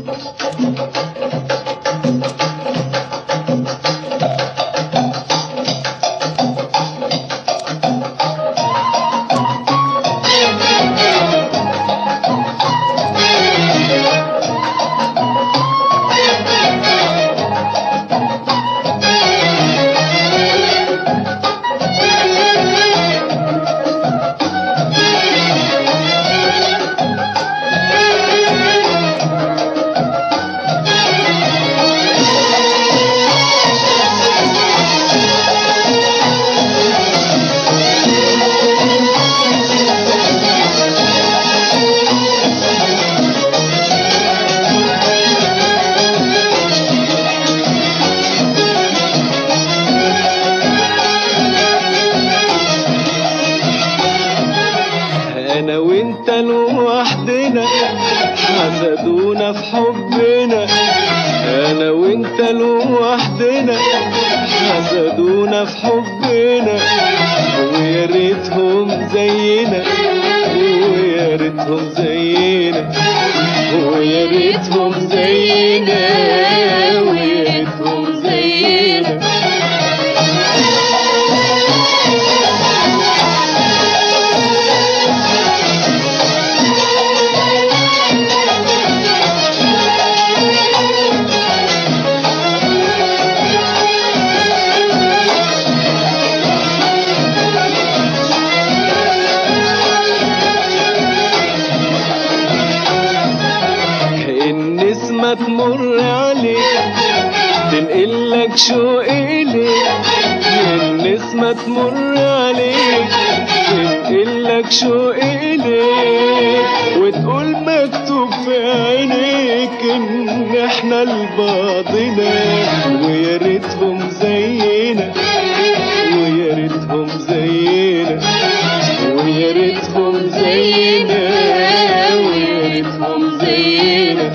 انا وانت لوحدنا حسدونا في حبنا انا وانت لوحدنا حسدونا في حبنا ويا ريتهم زينا ويا ريتهم زينا ويا ريتهم زينا ويا ريتهم زينا النسمة تمر عليك تنقلك شوق إليك النسمة تمر عليك تنقلك شوق إليك وتقول مكتوب في عينيك إن إحنا لبعضنا ويا ريتهم زينا ويا ريتهم زينا ويا ريتهم زينا ويا ريتهم زينا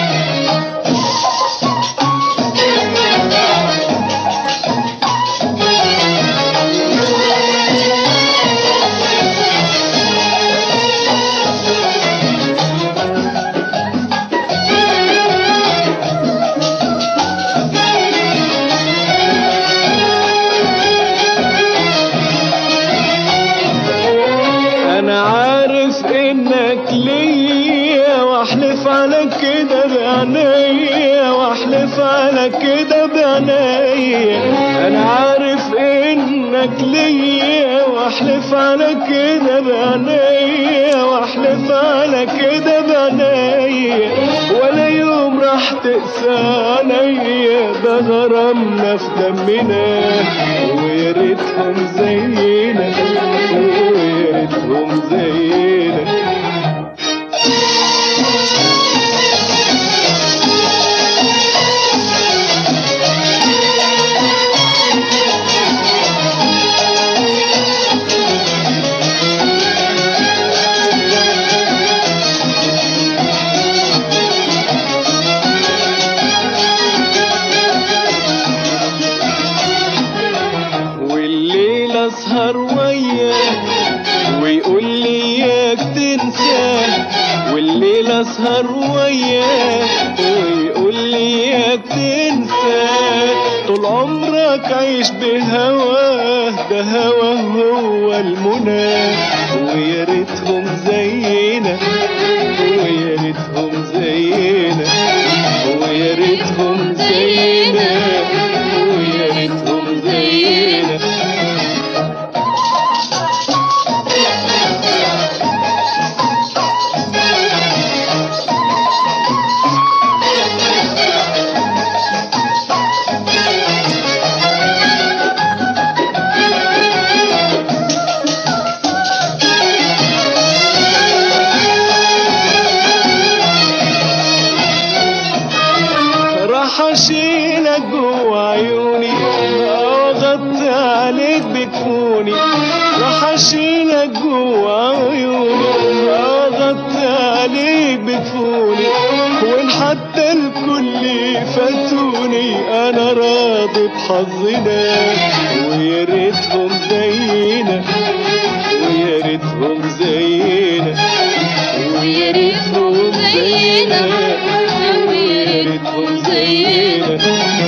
انا عارف انك ليا واحلف على كده بعينيا واحلف على كده بعينيا انا عارف انك ليا واحلف على كده بعينيا واحلف على كده بعينيا ولا يوم راح تقسى عليا ده غرامنا في دمنا ويا ريتهم زينا ويا ريتهم زينا والليل اسهر وياك ويقول لي اياك تنساه والليل اسهر وياك ويقول لي اياك تنساه طول عمرك عيش بهواه ده هواه هو المنى ويا ريتهم زينا ويا ريتهم زينا ويا ريتهم زينا ويا ريتهم زينا راح اشيلك جوا عيوني اغطي عليك بكفوني راح اشيلك جوا عيوني اغطي عليك بكفوني وان حتى الكل فاتوني انا راضي بحظنا ويا ريتهم زينا ويا ريتهم زينا ويا ريتهم زينا زينا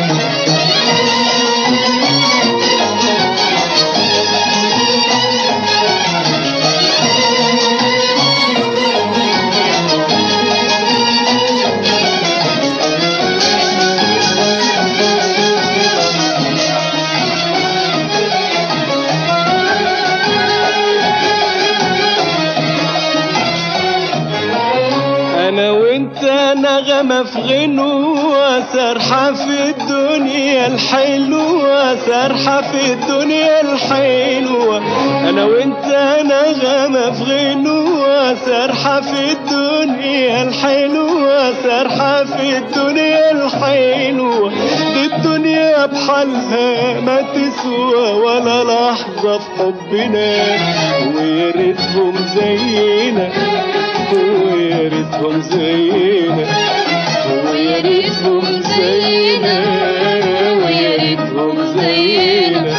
انا وانت نغمة في غنوة سرحة في الدنيا الحلوة سرحة في الدنيا الحلوة انا وانت نغمة في غنوة سرحة في الدنيا الحلوة سرحة في الدنيا الحلوة دي الدنيا بحالها ما تسوى ولا لحظة في حبنا ويا ريتهم زينا ويا ريتهم زينا ويا ريتهم زينا ويا ريتهم زينا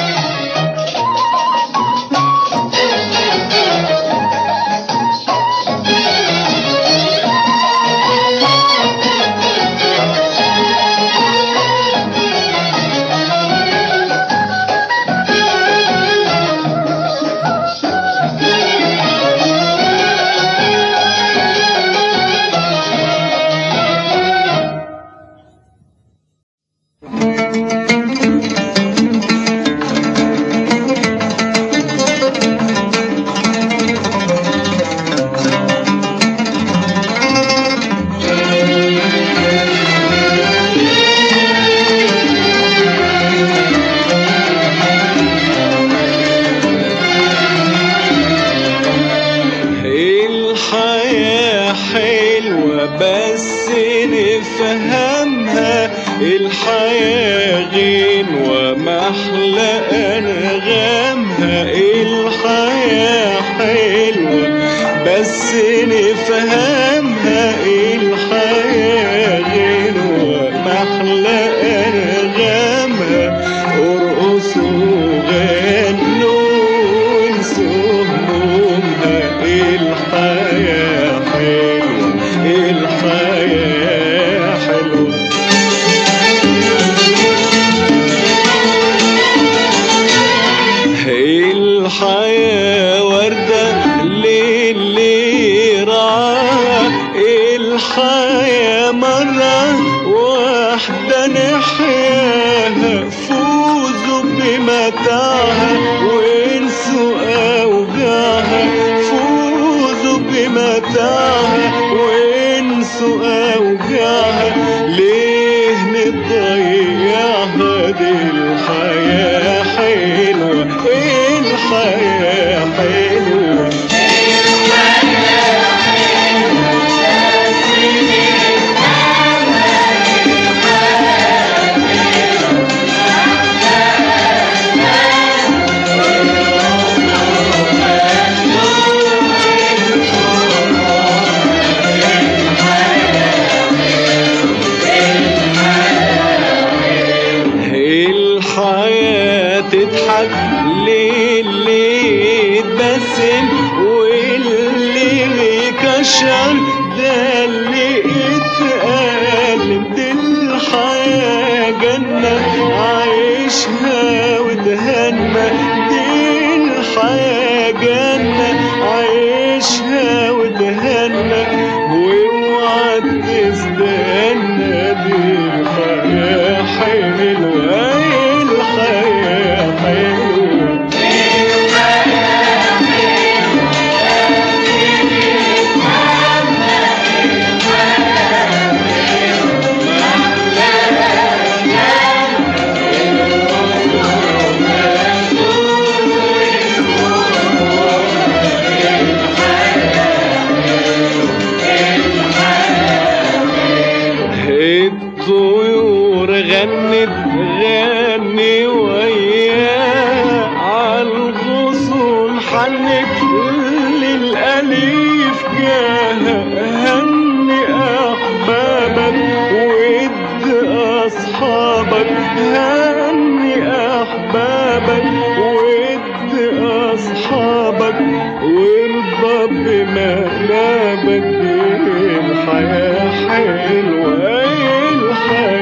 الحياة حلوة بس نفهمها الحياة غنوة محلى أنغامها الحياة حلوة بس نفهمها الحياة غنوة محلى أنغامها ارقصوا غنوا وانسوا همومها الحياة حلوة الحياة حلوة الحياة وردة للي رعاها الحياة مرة واحدة نحياها فوزوا بمتاعها وانسوا أوجاعها فوزوا بمتاعها وانسوا أوجاعها ليه نضيعها دي الحياة حلوة الحياة حلوة الحياة تضحك للي يتبسم واللي يكشر ده اللي يتألم دي الحياة جنة عايشها وتهنى دي الحياة جنة عايشها وتهنى واوعى تستنى دي الحياة حلوة الحياة حلوة الطيور غنت غني وياه عالغصون حنت للأليف جاه هني أحبابك ود أصحابك هني أحبابك ود أصحابك وارضى بمقلبك دي الحياة حلوة الحياة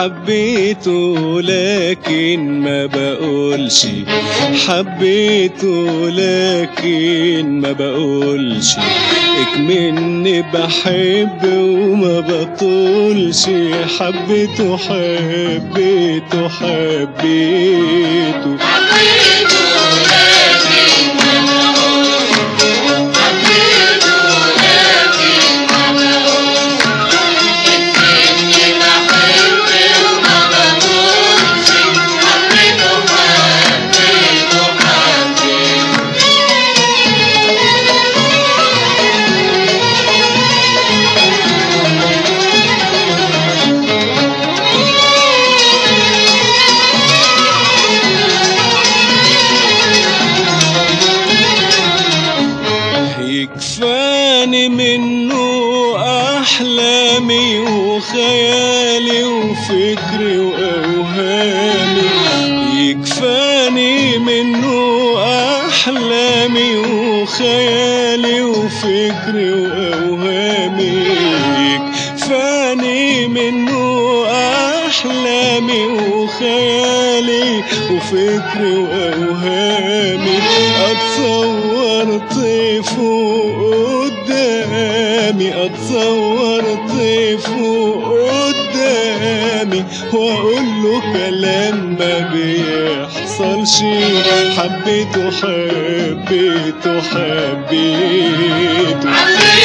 حبيته لكن ما بقولش حبيته لكن ما بقولش اكمني بحب وما بطولش حبيته حبيته حبيته يكفاني منه أحلامي وخيالي وفكري وأوهامي يكفاني منه أحلامي وخيالي وفكري وأوهامي يكفاني منه أحلامي وخيالي وفكري وأوهامي أتصور طيفه قدامي أتصور طيفه قدامي وأقول له كلام ما بيحصلش حبيته حبيته حبيته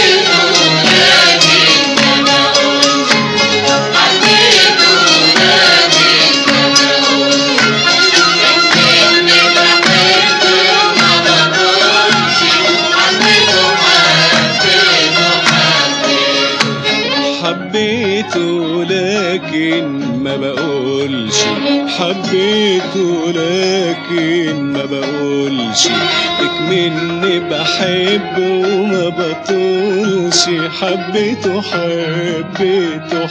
حبيته لكن ما بقولش حبيته لكن ما بقولش اكمني بحب وما بطولش حبيته حبيته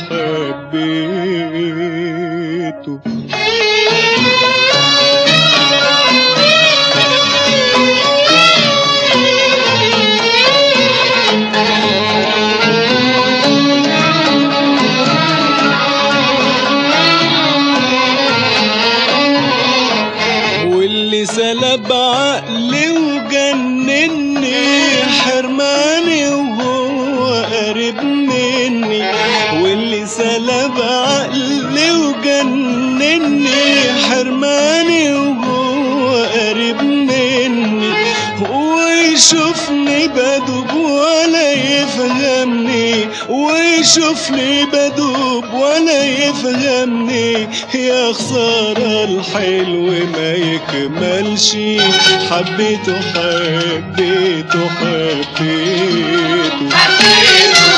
حبيته واللي سلب عقلي وجنني حرماني وهو قريب مني واللي سلب عقلي وجنني حرماني وهو قريب مني ويشوفني بدوب ولا يفهمني ويشوفني بدوب ولا يفهمني يا خسارة الحلو ما يكملش حبيته حبيته حبيته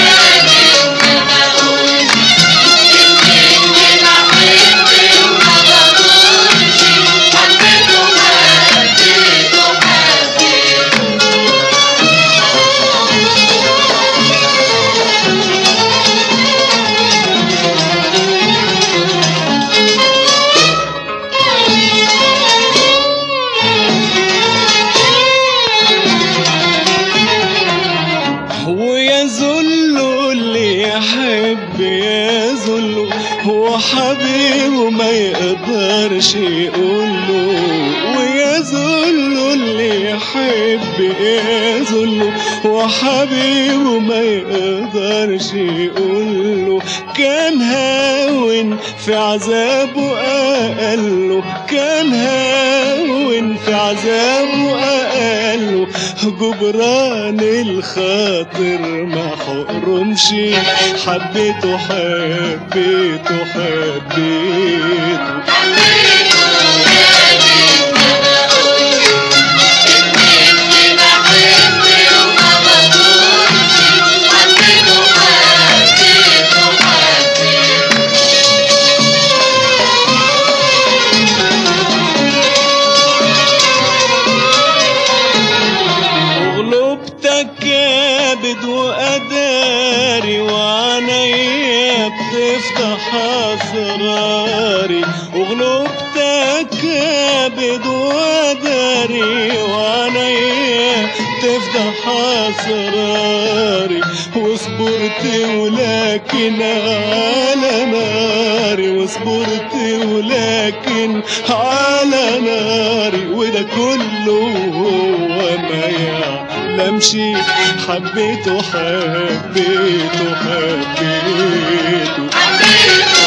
ويذل اللي يحب يذل هو حبيبه ما يقدرش يقوله ويذل اللي يحب يذل هو حبيبه ما يقدرش يقوله كان هاون في عذابه أقله كان هاون في عذابه أقله جبران الخاطر ما حقرمش حبيته حبيته حبيته وغلبتك كابد وأداري وعينيا بتفتح أسراري وغلبتك كابد وأداري وعينيا تفتح أسراري وصبرت ولكن على ناري وصبرت ولكن على ناري وده كله هو ما يعلمش حبيته حبيته حبيته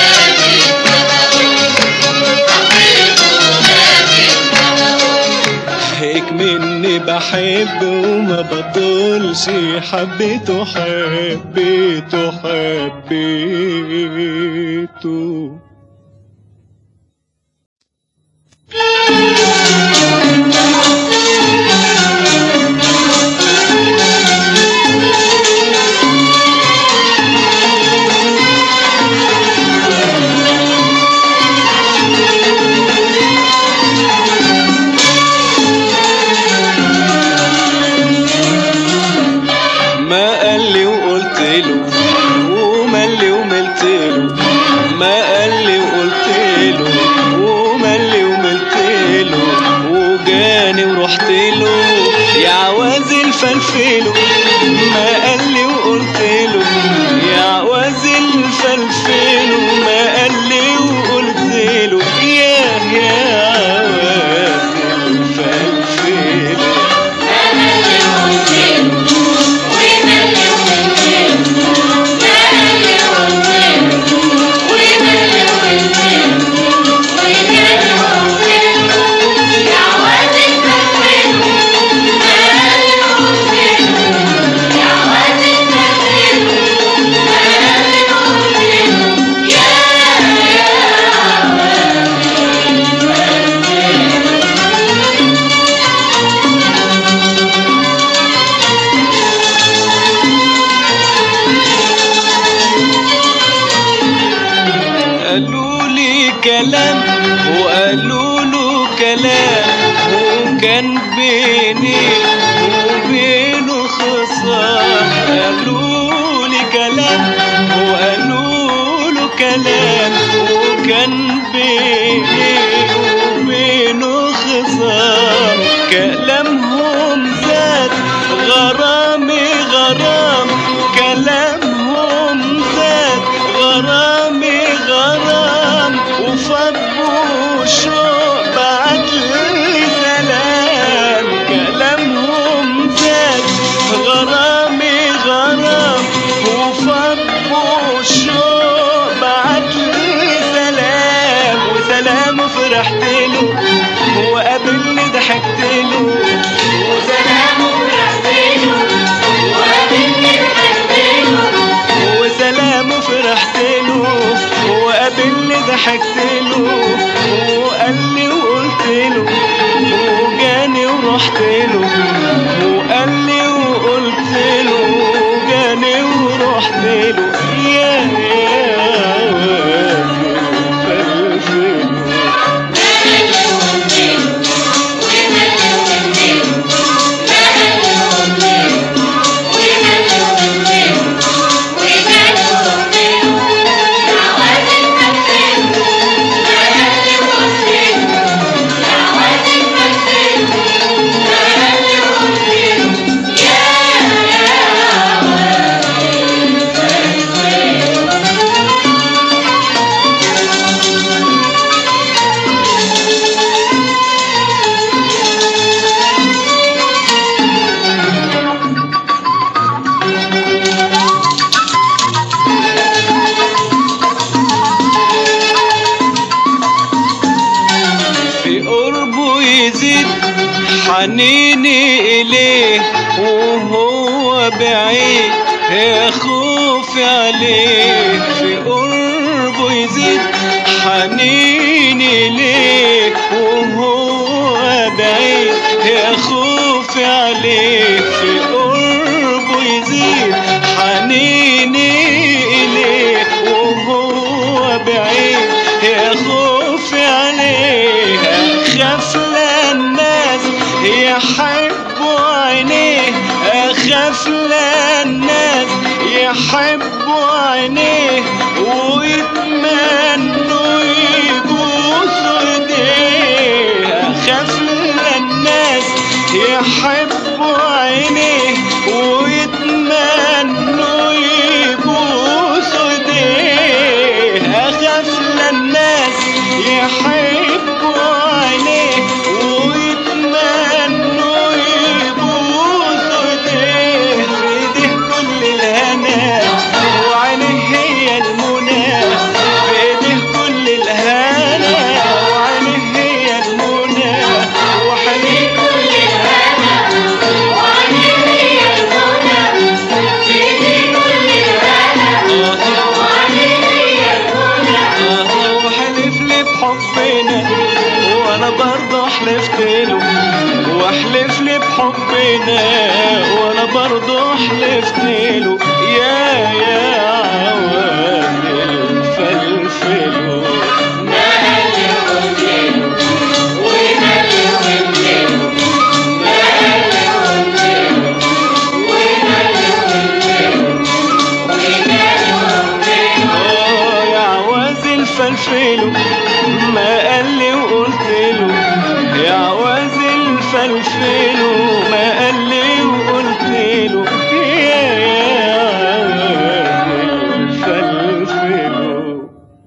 هيك مني بحب وما بطولش حبيته حبيته حبيته ما قال لي وقلت له ومال لي وملت له ما قال لي وقلت له ومال لي وملت له وجاني ورحت له يا عواز الفلفله ما قال لي وقلت له يا عواز الفلفله ما قال لي وقلت له يا يا عواز الفلفله قالوا لي كلام وقالوا له كلام وكان بيني وبينه خصام قالوا لي كلام وقالوا له كلام وكان بيني وبينه خصام كلامهم زاد غرامي غرام كلامهم زاد غرامي غرام وفضوا شوق بعت لي سلام كلامهم زاد غرامي غرام وفضوا شوق بعت لي سلام وسلام فرحت له وقابلني ضحكت له وسلام فرحت له وقابلني ضحكت له وسلام فرحت له وقابلني ضحكت له وقال لي وقلت له وجاني ورحت له وقال لي وقلت له وجاني ورحت له يا يا فلفل في قربه يزيد حنيني إليه وهو بعيد يا خوفي عليه في قربه يزيد حنيني إليه وهو بعيد يا خوفي عليه في قربه يزيد حنيني إليه وهو بعيد يا خوفي عليه أخاف للناس يحبوا عينيه أخاف للناس يحبوا عينيه ويتمنوا يبوسوا ايديه أخاف للناس يحبوا عينيه ويتمنوا انا وانا برضه حلفت له يا يا عواد الفلفل آه يا عواز الفلفل ما قال لي وقلت له يا عواز الفلفل ما قال لي وقلت له يا يا عواز الفلفل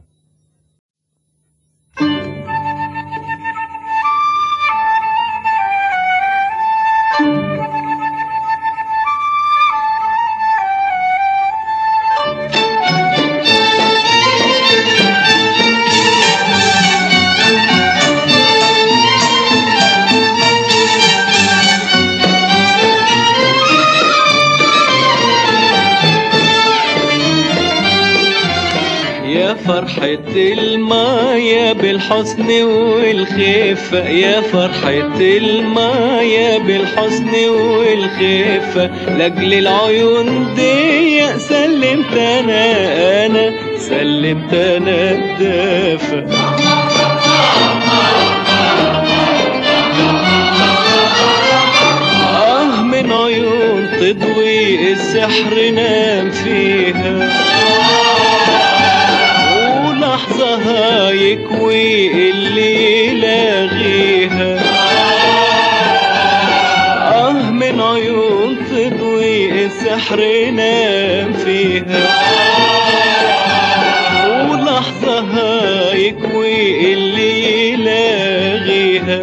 يا فرحة المايا بالحسن والخفة يا فرحة المايا بالحسن والخفة لأجل العيون دي سلمت أنا أنا سلمت أنا الدافة آه من عيون تضوي السحر نام فيها ولحظة يكوي اللي يلاغيها آه من عيون تضوي السحر نام فيها ولحظة يكوي اللي يلاغيها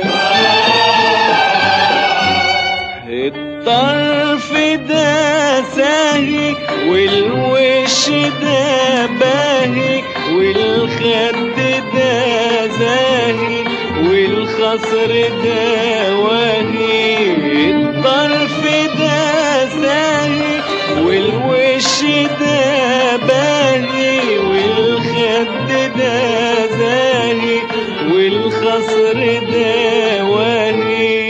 الطرف ده ساهي والوش ده باهي والخد ده زاهي والخصر ده واهي الطرف ده ساهي والوش ده باهي والخد ده زاهي والخصر ده واهي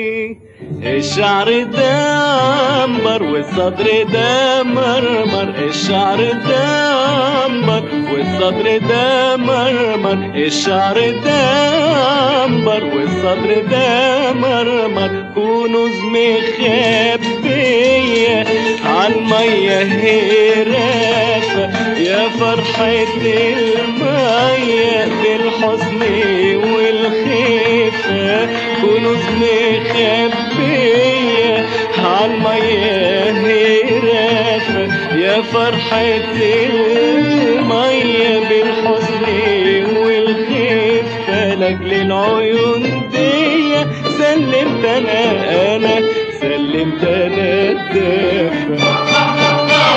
الشعر ده عنبر والصدر ده مرمر الشعر ده عنبر والصدر ده مرمر الشعر ده عنبر والصدر ده مرمر كنوز مخبية عالمية هرافة يا فرحة المية بالحزن والخفة كنوز مخبية عالمية هرافة يا فرحة المية بالحزن والخفة لأجل العيون دي سلمت أنا أنا سلمت أنا الدافع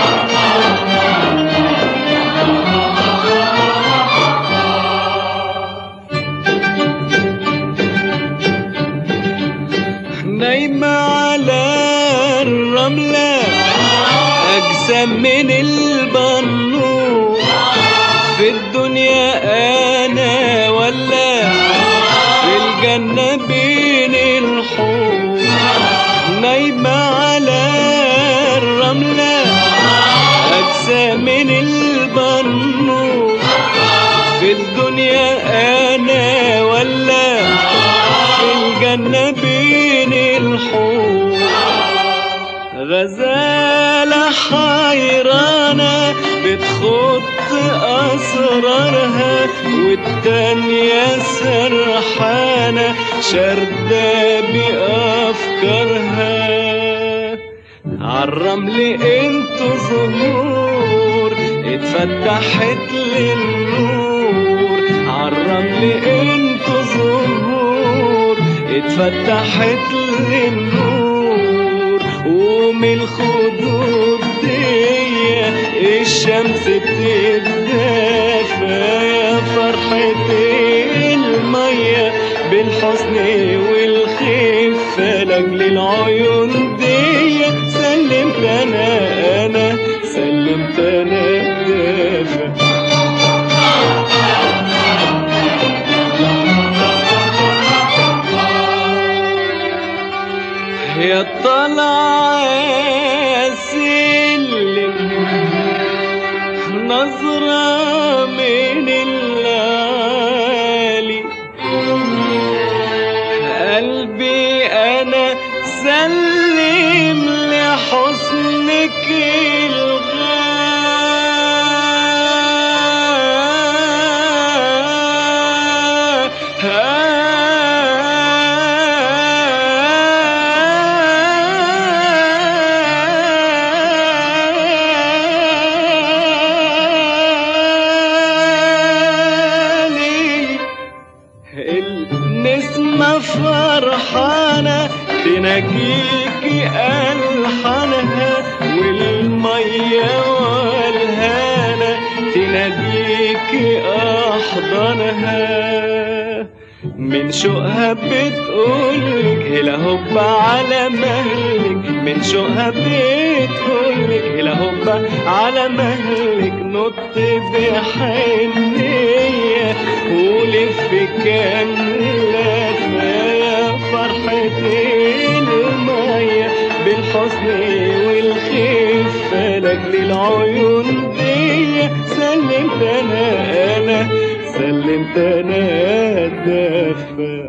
نايمة على الرملة أجسام من البنور في الدنيا أنا ولا في الجنة بين الحور نايمة على الرملة أجسام من البنور في الدنيا أنا ولا في الجنة بين الحور غزالة حيرانة بتخط أسرارها والتانية سرحانة شاردة بأفكارها عالرمل انتو زهور اتفتحت للنور عالرمل انتو زهور اتفتحت للنور ومن الخدود دي الشمس بتتدافى يا فرحة المية بالحزن والخفة لأجل العيون دي سلمت أنا أنا سلمت أنا الدافع يا طلع تناديكي ألحانها والمية والهنا تناديكي أحضانها من شوقها بتقولك هلا هوبا على مهلك من شوقها بتقولك هلا هوبا على مهلك نط بحنية ولف كام لفة يا فرحة المية بالحزن والخفة لأجل العيون دي سلمت أنا أنا سلمت أنا الدفة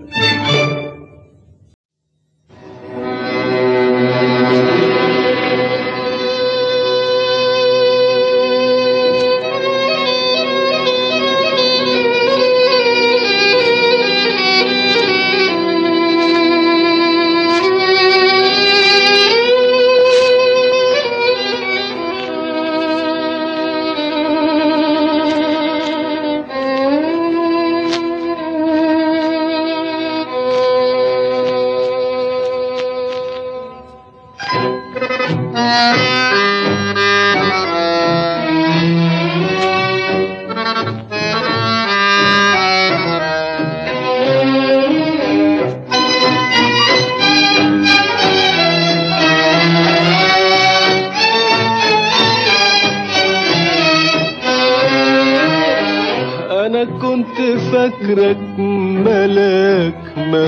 انا كنت فاكرك ملاك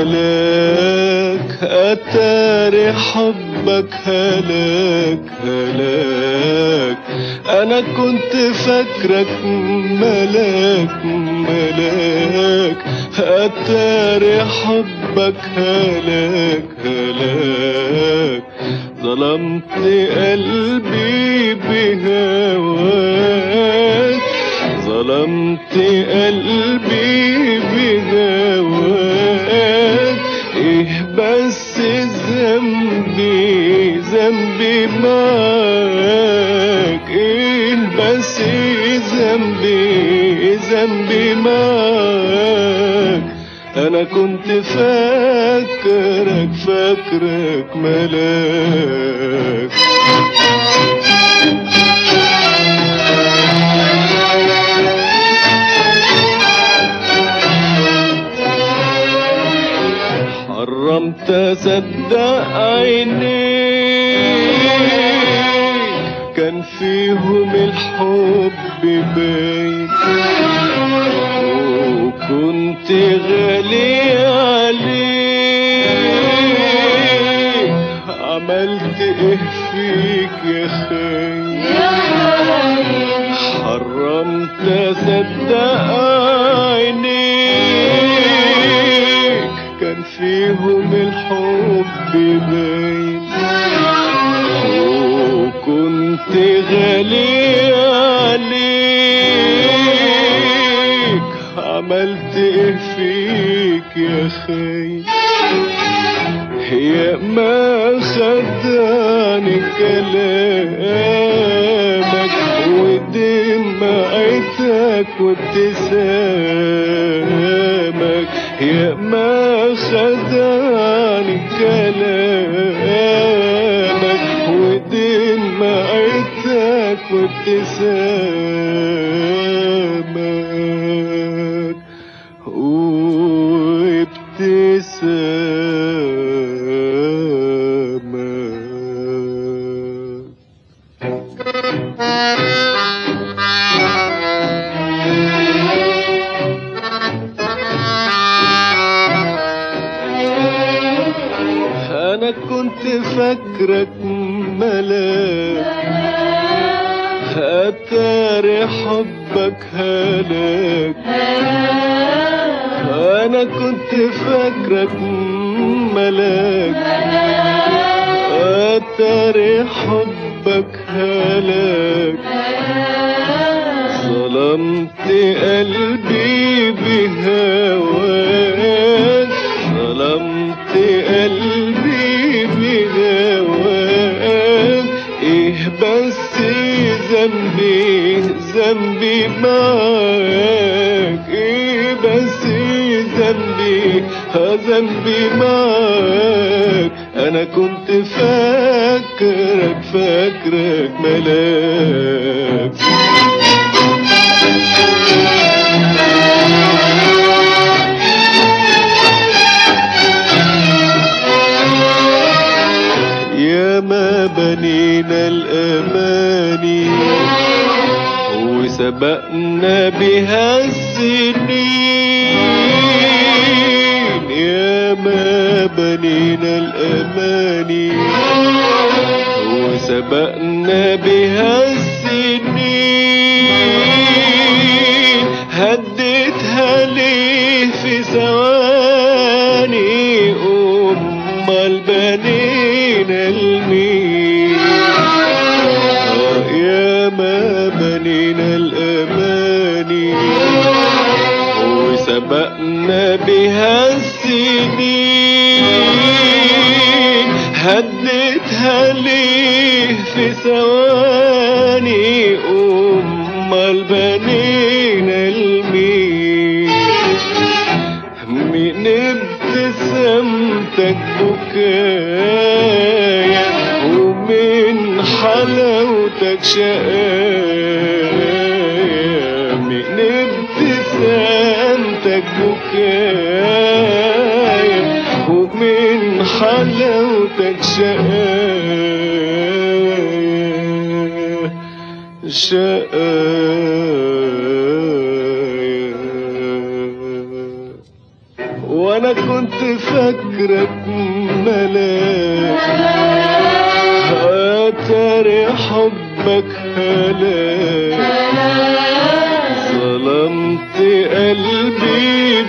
ملاك اتاري حبك هلاك هلاك انا كنت فاكرك ملاك ملاك اتاري حبك هلاك هلاك ظلمت قلبي بهواك ظلمت قلبي بهواك ايه بس ذنبي ذنبي معاك ايه بس ذنبي ذنبي معاك انا كنت فاكرك فاكرك ملاك حرمت اصدق عيني كان فيهم الحب باين وكنت غالي عليك عملت ايه فيك يا خاين حرمت اصدق عينيك كان فيهم الحب باين وكنت غالي عليك عملت ايه فيك يا خاين يا ما خدعني كلامك ودمعتك وابتسامك يا ما خدعني كلامك ودمعتك وابتسامك وابتسامك انا كنت فاكرك ملاك اتاري حبك هلاك انا كنت فاكرك ملاك اتاري حبك هلاك ظلمت قلبي بهواك ظلمت قلبي بهواك ايه بس ذنبي ذنبي معاك ايه بس ذنبي ها ذنبي معاك انا كنت فاكرك فاكرك ملاك يا ما بنينا الاماني وسبقنا بها السنين يا ما بنينا الاماني وسبقنا بها السنين هديتها ليه في ثواني امال بنينا المين يا ما بنينا الاماني وسبقنا بها السنين هديتها ليه في ثواني امال بنينا المين من ابتسامتك بكايا ومن حلاوتك شقايا من ابتسامتك بكايا ومن حلاوتك شقايا شقايا وانا كنت فاكرك ملاك اتاري حبك هلاك ظلمت قلبي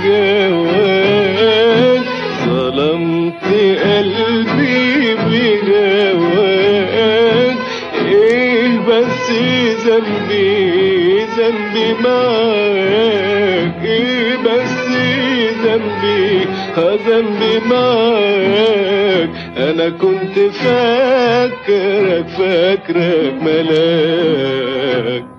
بجواك ظلمت قلبي بجواك ايه بس ذنبي ذنبي معاك ايه بس ذنبي ذنبي معاك انا كنت فاكرك فاكرك ملاك